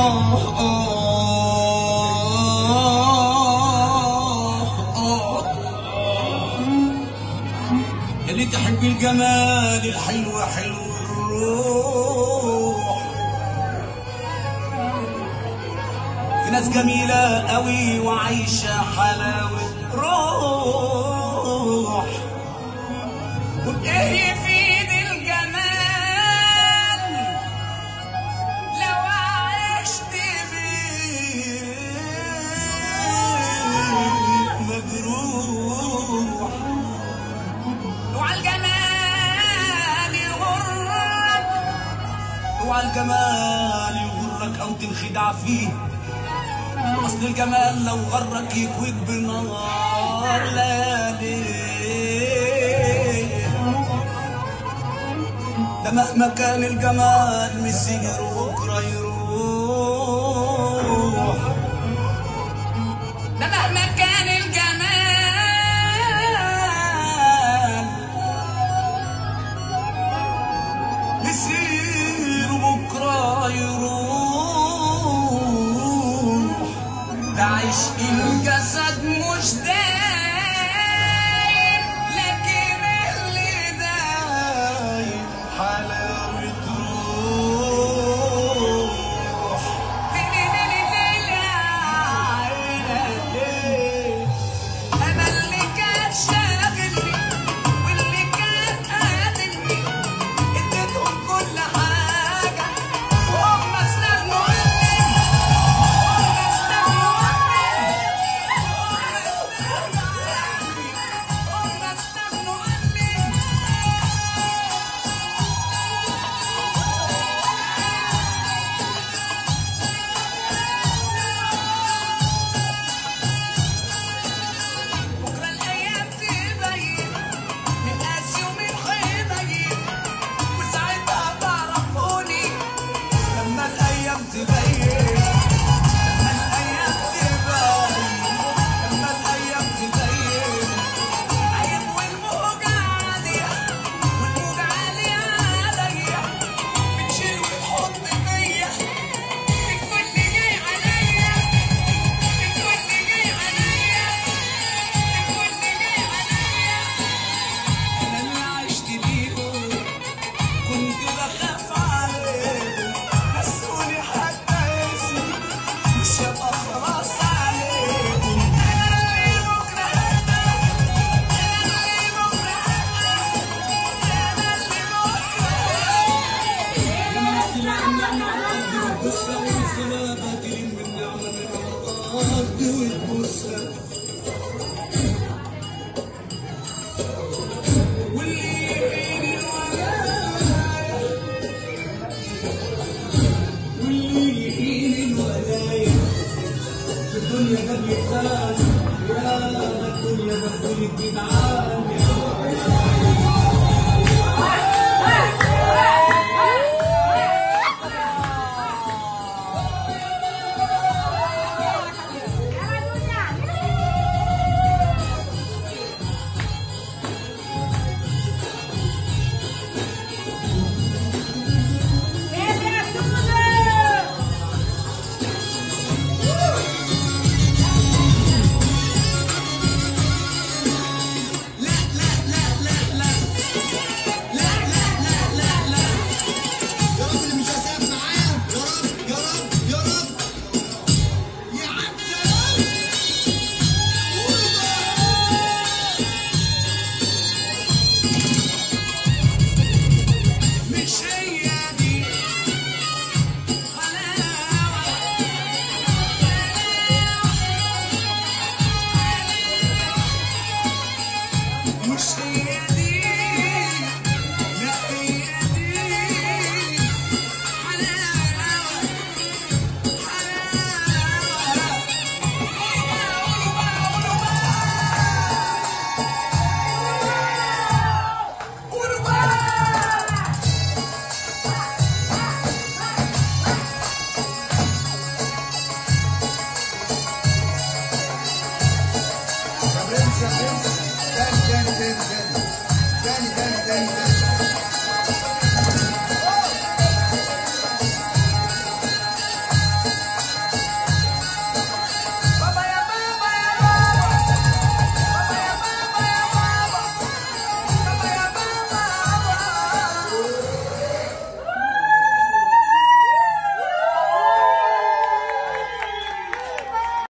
اللي تحب الجمال الحلو حلو الروح في ناس جميلة قوي وعايشة حلاوة روح وبإيه يفيد الجمال لو عشت بيه مجروح اوعى الجمال يغرك اوعى الجمال يغرك او تنخدع فيه اصل الجمال لو غرك يكويك بالنار لا ليه ده مهما كان الجمال مسير بكره يروح ده مهما كان الجمال مسير بكره يروح ده عشق الجسد مش دايم لكن اللي دايم حلاوة روح ليلي ليلي ليلي عيني ليه انا اللي كان شاغلني واللي كان قاتلني اديتهم كل حاجه هم استغنوا عني هم استغنوا عني هم استغنوا عني بكرة الأيام تبين من قاسي ومن حنين وساعتها تعرفوني لما الأيام تبين لما الأيام تبين لما الأيام تبين عيب والموجة عالية والموجة عالية عليا بتشيل وتحط فيا الكل جاي عليا الكل جاي عليا الكل جاي عليا انا اللي عشت بيهم كنت بخاف عليهم نسوني حتى اسمي مش هبقى خلاص عليهم انا اللي بكره انا اللي بكره انا اللي بكره الدنيا قبل الثاني يا الدنيا قبل الجدعان